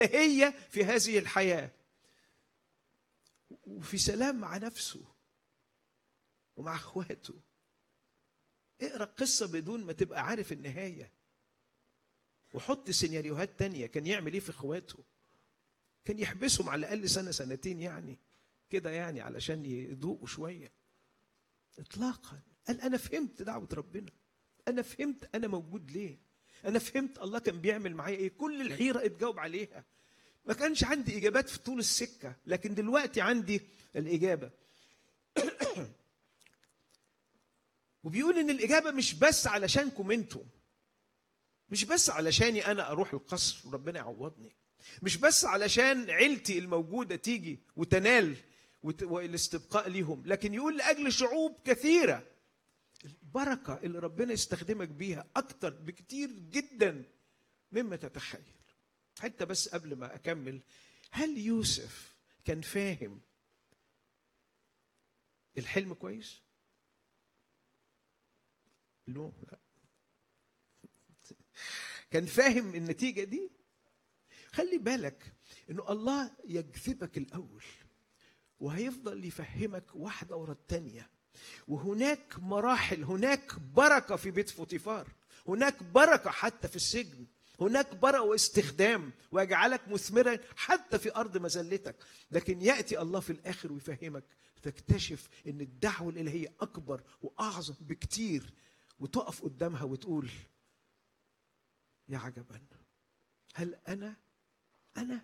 هي في هذه الحياه وفي سلام مع نفسه ومع اخواته اقرا القصه بدون ما تبقى عارف النهايه وحط سيناريوهات تانية كان يعمل ايه في اخواته كان يحبسهم على الاقل سنه سنتين يعني كده يعني علشان يذوقوا شويه اطلاقا قال انا فهمت دعوه ربنا انا فهمت انا موجود ليه انا فهمت الله كان بيعمل معايا ايه كل الحيره اتجاوب عليها ما كانش عندي اجابات في طول السكه لكن دلوقتي عندي الاجابه وبيقول ان الاجابه مش بس علشانكم انتم مش بس علشاني انا اروح القصر وربنا يعوضني مش بس علشان عيلتي الموجوده تيجي وتنال وت- والاستبقاء ليهم لكن يقول لاجل شعوب كثيره البركه اللي ربنا يستخدمك بيها اكتر بكتير جدا مما تتخيل حتى بس قبل ما اكمل هل يوسف كان فاهم الحلم كويس؟ لا لا كان فاهم النتيجة دي خلي بالك انه الله يجذبك الاول وهيفضل يفهمك واحدة ورا التانية وهناك مراحل هناك بركة في بيت فوتيفار هناك بركة حتى في السجن هناك بركة واستخدام ويجعلك مثمرا حتى في أرض مذلتك لكن يأتي الله في الآخر ويفهمك تكتشف أن الدعوة الإلهية أكبر وأعظم بكتير وتقف قدامها وتقول يا عجبا هل أنا أنا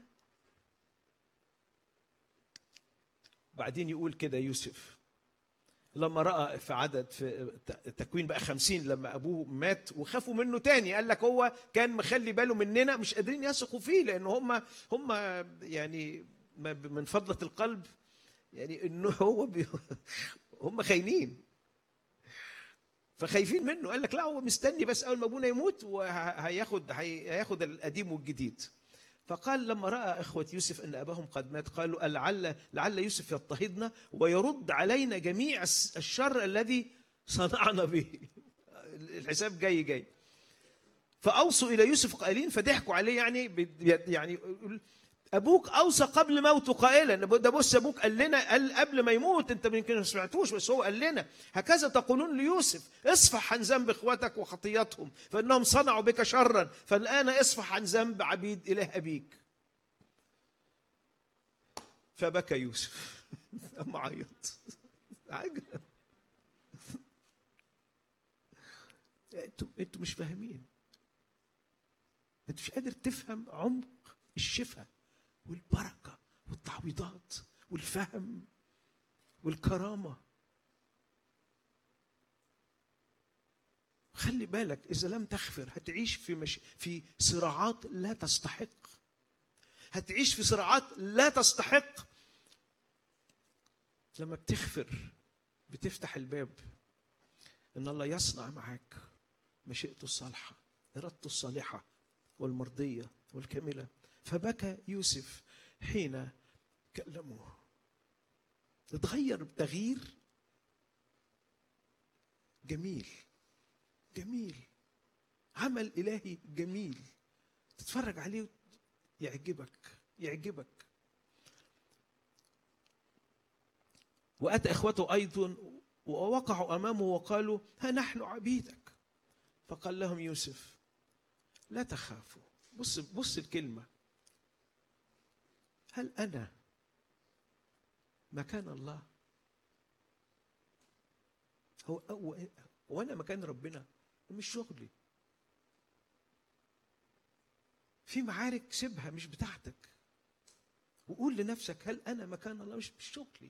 بعدين يقول كده يوسف لما راى في عدد في تكوين بقى خمسين لما ابوه مات وخافوا منه تاني قال لك هو كان مخلي باله مننا مش قادرين يثقوا فيه لان هم هم يعني ما ب- من فضله القلب يعني انه هو بي هم خاينين فخايفين منه قال لك لا هو مستني بس اول ما ابونا يموت وهياخد هياخد القديم والجديد فقال لما راى اخوه يوسف ان اباهم قد مات قالوا لعل لعل يوسف يضطهدنا ويرد علينا جميع الس- الشر الذي صنعنا به الحساب جاي جاي فاوصوا الى يوسف قائلين فضحكوا عليه يعني بي- يعني يقول ابوك اوصى قبل موته قائلا ده بص ابوك قال لنا قال قبل ما يموت انت يمكن ما سمعتوش بس هو قال لنا هكذا تقولون ليوسف اصفح عن ذنب اخوتك وخطيتهم فانهم صنعوا بك شرا فالان اصفح عن ذنب عبيد اله ابيك فبكى يوسف اما عيط عجب انتوا انتوا مش فاهمين انت مش قادر تفهم عمق الشفاء والبركه والتعويضات والفهم والكرامه خلي بالك اذا لم تغفر هتعيش في مش في صراعات لا تستحق هتعيش في صراعات لا تستحق لما بتغفر بتفتح الباب ان الله يصنع معاك مشيئته الصالحه ارادته الصالحه والمرضيه والكامله فبكى يوسف حين كلموه اتغير بتغيير جميل جميل عمل الهي جميل تتفرج عليه يعجبك يعجبك واتى اخوته ايضا ووقعوا امامه وقالوا ها نحن عبيدك فقال لهم يوسف لا تخافوا بص بص الكلمه هل انا مكان الله هو هو وانا مكان ربنا مش شغلي في معارك سيبها مش بتاعتك وقول لنفسك هل انا مكان الله مش مش شغلي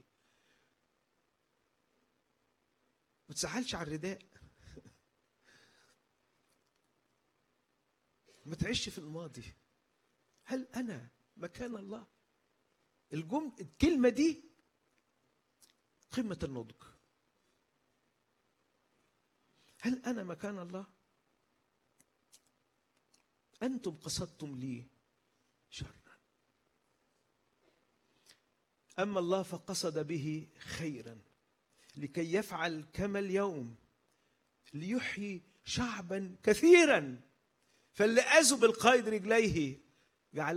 ما تزعلش على الرداء ما تعيش في الماضي هل انا مكان الله الجم الكلمه دي قمه النضج هل انا مكان الله انتم قصدتم لي شرا اما الله فقصد به خيرا لكي يفعل كما اليوم ليحيي شعبا كثيرا فاللي اذوا بالقائد رجليه